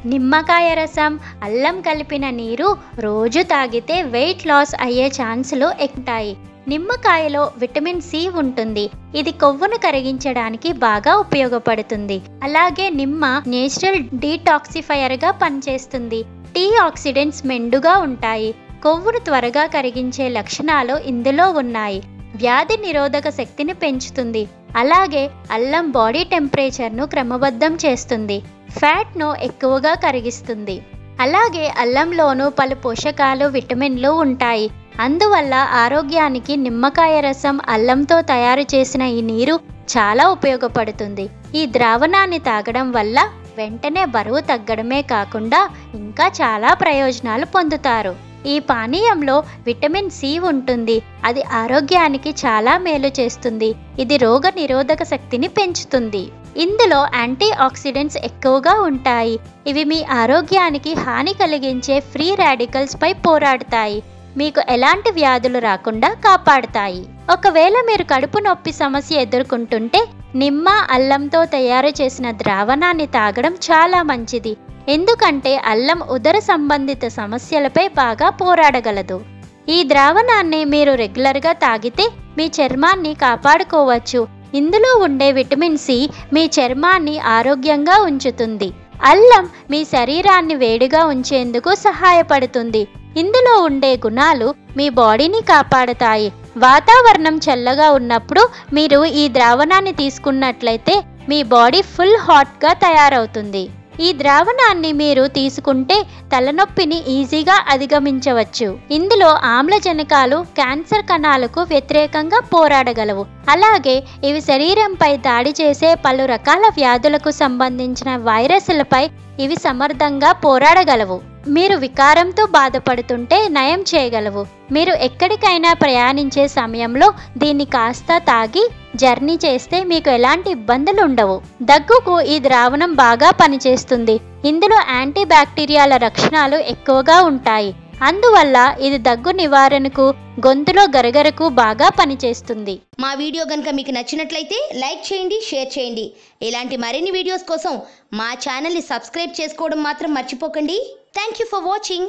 నిమ్మకాయ రసం అల్లం కలిపిన నీరు రోజు తాగితే వెయిట్ లాస్ అయ్యే ఛాన్సులు ఎక్కుతాయి నిమ్మకాయలో విటమిన్ సి ఉంటుంది ఇది కొవ్వును కరిగించడానికి బాగా ఉపయోగపడుతుంది అలాగే నిమ్మ నేచురల్ డీటాక్సిఫైయర్గా పనిచేస్తుంది టీ ఆక్సిడెంట్స్ మెండుగా ఉంటాయి కొవ్వును త్వరగా కరిగించే లక్షణాలు ఇందులో ఉన్నాయి వ్యాధి నిరోధక శక్తిని పెంచుతుంది అలాగే అల్లం బాడీ టెంపరేచర్ను క్రమబద్ధం చేస్తుంది ఫ్యాట్ను ఎక్కువగా కరిగిస్తుంది అలాగే అల్లంలోనూ పలు పోషకాలు విటమిన్లు ఉంటాయి అందువల్ల ఆరోగ్యానికి నిమ్మకాయ రసం అల్లంతో తయారు చేసిన ఈ నీరు చాలా ఉపయోగపడుతుంది ఈ ద్రావణాన్ని తాగడం వల్ల వెంటనే బరువు తగ్గడమే కాకుండా ఇంకా చాలా ప్రయోజనాలు పొందుతారు ఈ పానీయంలో విటమిన్ సి ఉంటుంది అది ఆరోగ్యానికి చాలా మేలు చేస్తుంది ఇది రోగ నిరోధక శక్తిని పెంచుతుంది ఇందులో యాంటీ ఆక్సిడెంట్స్ ఎక్కువగా ఉంటాయి ఇవి మీ ఆరోగ్యానికి హాని కలిగించే ఫ్రీ రాడికల్స్ పై పోరాడతాయి మీకు ఎలాంటి వ్యాధులు రాకుండా కాపాడుతాయి ఒకవేళ మీరు కడుపు నొప్పి సమస్య ఎదుర్కొంటుంటే నిమ్మ అల్లంతో తయారు చేసిన ద్రావణాన్ని తాగడం చాలా మంచిది ఎందుకంటే అల్లం ఉదర సంబంధిత సమస్యలపై బాగా పోరాడగలదు ఈ ద్రావణాన్ని మీరు రెగ్యులర్గా తాగితే మీ చర్మాన్ని కాపాడుకోవచ్చు ఇందులో ఉండే విటమిన్ సి మీ చర్మాన్ని ఆరోగ్యంగా ఉంచుతుంది అల్లం మీ శరీరాన్ని వేడిగా ఉంచేందుకు సహాయపడుతుంది ఇందులో ఉండే గుణాలు మీ బాడీని కాపాడుతాయి వాతావరణం చల్లగా ఉన్నప్పుడు మీరు ఈ ద్రావణాన్ని తీసుకున్నట్లయితే మీ బాడీ ఫుల్ హాట్గా తయారవుతుంది ఈ ద్రావణాన్ని మీరు తీసుకుంటే తలనొప్పిని ఈజీగా అధిగమించవచ్చు ఇందులో ఆమ్లజనకాలు క్యాన్సర్ కణాలకు వ్యతిరేకంగా పోరాడగలవు అలాగే ఇవి శరీరంపై దాడి చేసే పలు రకాల వ్యాధులకు సంబంధించిన వైరస్లపై ఇవి సమర్థంగా పోరాడగలవు మీరు వికారంతో బాధపడుతుంటే నయం చేయగలవు మీరు ఎక్కడికైనా ప్రయాణించే సమయంలో దీన్ని కాస్త తాగి జర్నీ చేస్తే మీకు ఎలాంటి ఇబ్బందులు ఉండవు దగ్గుకు ఈ ద్రావణం బాగా పనిచేస్తుంది ఇందులో యాంటీ బ్యాక్టీరియాల రక్షణాలు ఎక్కువగా ఉంటాయి అందువల్ల ఇది దగ్గు నివారణకు గొంతులో గరగరకు బాగా పనిచేస్తుంది మా వీడియో కనుక మీకు నచ్చినట్లయితే లైక్ చేయండి షేర్ చేయండి ఇలాంటి మరిన్ని వీడియోస్ కోసం మా ఛానల్ని సబ్స్క్రైబ్ చేసుకోవడం మాత్రం మర్చిపోకండి థ్యాంక్ యూ ఫర్ వాచింగ్